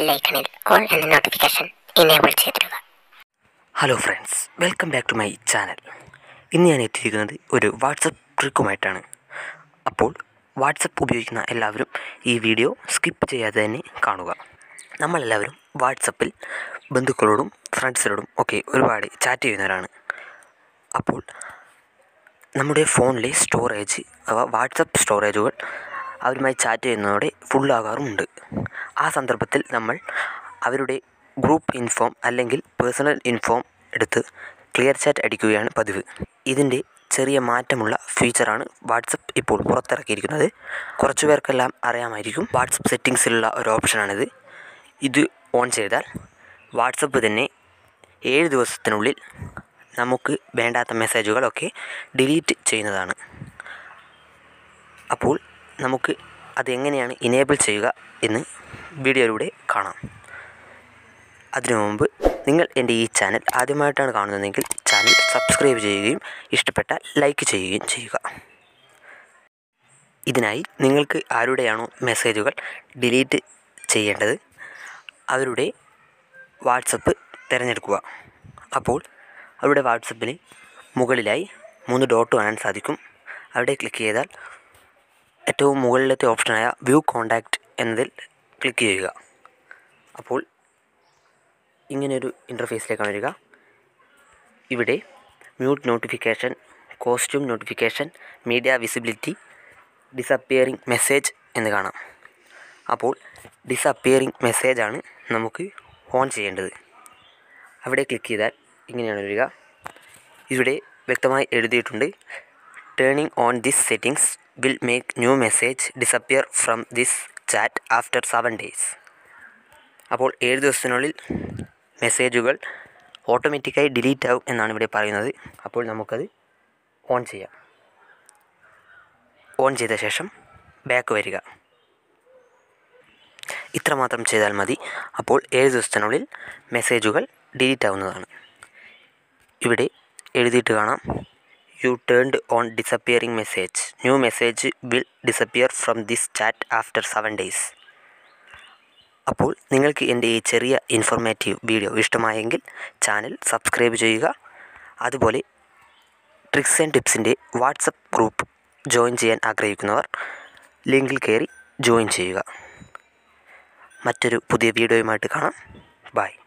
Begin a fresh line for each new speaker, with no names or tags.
ബെല്ലൈക്കണിൽ all എന്ന notification enable ചെയ്തിടുക
hello friends welcome back to my channel ഇന്ന് ഞാൻ എത്തിയിരിക്കുന്നത് ഒരു വാട്സപ്പ് ട്രിക്കുമായിട്ടാണ് അപ്പോൾ വാട്സപ്പ് ഉപയോഗിക്കുന്ന എല്ലാവരും ഈ വീഡിയോ സ്കിപ്പ് ചെയ്യാതെ തന്നെ കാണുക നമ്മളെല്ലാവരും വാട്സപ്പിൽ ബന്ധുക്കളോടും ഫ്രണ്ട്സിനോടും ഒക്കെ ഒരുപാട് ചാറ്റ് ചെയ്യുന്നവരാണ് അപ്പോൾ നമ്മുടെ ഫോണിലെ സ്റ്റോറേജ് അഥവാ വാട്സപ്പ് സ്റ്റോറേജുകൾ അവരുമായി ചാറ്റ് ചെയ്യുന്നതോടെ ഫുള്ളാകാറുമുണ്ട് ആ സന്ദർഭത്തിൽ നമ്മൾ അവരുടെ ഗ്രൂപ്പ് ഇൻഫോം അല്ലെങ്കിൽ പേഴ്സണൽ ഇൻഫോം എടുത്ത് ക്ലിയർ ചാറ്റ് അടിക്കുകയാണ് പതിവ് ഇതിൻ്റെ ചെറിയ മാറ്റമുള്ള ഫീച്ചറാണ് വാട്സപ്പ് ഇപ്പോൾ പുറത്തിറക്കിയിരിക്കുന്നത് കുറച്ചു പേർക്കെല്ലാം അറിയാമായിരിക്കും വാട്സപ്പ് സെറ്റിങ്സിലുള്ള ഒരു ഓപ്ഷനാണിത് ഇത് ഓൺ ചെയ്താൽ വാട്സപ്പ് തന്നെ ഏഴ് ദിവസത്തിനുള്ളിൽ നമുക്ക് വേണ്ടാത്ത മെസ്സേജുകളൊക്കെ ഡിലീറ്റ് ചെയ്യുന്നതാണ് അപ്പോൾ നമുക്ക് അതെങ്ങനെയാണ് ഇനേബിൾ ചെയ്യുക എന്ന് വീഡിയോയിലൂടെ കാണാം അതിനു മുമ്പ് നിങ്ങൾ എൻ്റെ ഈ ചാനൽ ആദ്യമായിട്ടാണ് കാണുന്നതെങ്കിൽ ചാനൽ സബ്സ്ക്രൈബ് ചെയ്യുകയും ഇഷ്ടപ്പെട്ടാൽ ലൈക്ക് ചെയ്യുകയും ചെയ്യുക ഇതിനായി നിങ്ങൾക്ക് ആരുടെയാണോ മെസ്സേജുകൾ ഡിലീറ്റ് ചെയ്യേണ്ടത് അവരുടെ വാട്സപ്പ് തിരഞ്ഞെടുക്കുക അപ്പോൾ അവരുടെ വാട്സപ്പിന് മുകളിലായി മൂന്ന് ഡോട്ട് കാണാൻ സാധിക്കും അവിടെ ക്ലിക്ക് ചെയ്താൽ ഏറ്റവും മുകളിലത്തെ ഓപ്ഷനായ വ്യൂ കോണ്ടാക്റ്റ് എന്നതിൽ ക്ലിക്ക് ചെയ്യുക അപ്പോൾ ഇങ്ങനെയൊരു ഇൻ്റർഫേസിലേക്കാണ് വരിക ഇവിടെ mute notification custom notification media visibility disappearing message എന്ന് കാണാം അപ്പോൾ ഡിസപ്പിയറിംഗ് മെസ്സേജാണ് നമുക്ക് ഓൺ ചെയ്യേണ്ടത് അവിടെ ക്ലിക്ക് ചെയ്താൽ ഇങ്ങനെയാണ് വരിക ഇവിടെ വ്യക്തമായി എഴുതിയിട്ടുണ്ട് turning on this settings will make new message disappear from this chat after seven days അപ്പോൾ ഏഴ് ദിവസത്തിനുള്ളിൽ മെസ്സേജുകൾ ഓട്ടോമാറ്റിക്കായി ഡിലീറ്റ് ആവും എന്നാണ് ഇവിടെ പറയുന്നത് അപ്പോൾ നമുക്കത് ഓൺ ചെയ്യാം ഓൺ ചെയ്ത ശേഷം ബാക്ക് വരിക ഇത്രമാത്രം ചെയ്താൽ മതി അപ്പോൾ ഏഴ് ദിവസത്തിനുള്ളിൽ മെസ്സേജുകൾ ഡിലീറ്റ് ആവുന്നതാണ് ഇവിടെ എഴുതിയിട്ട് കാണാം you turned on disappearing message new message will disappear from this chat after seven days അപ്പോൾ നിങ്ങൾക്ക് എൻ്റെ ഈ ചെറിയ ഇൻഫോർമേറ്റീവ് വീഡിയോ ഇഷ്ടമായെങ്കിൽ ചാനൽ സബ്സ്ക്രൈബ് ചെയ്യുക അതുപോലെ ട്രിക്സ് ആൻഡ് ടിപ്സിൻ്റെ വാട്സപ്പ് ഗ്രൂപ്പ് ജോയിൻ ചെയ്യാൻ ആഗ്രഹിക്കുന്നവർ ലിങ്കിൽ കയറി ജോയിൻ ചെയ്യുക മറ്റൊരു പുതിയ വീഡിയോയുമായിട്ട് കാണാം ബൈ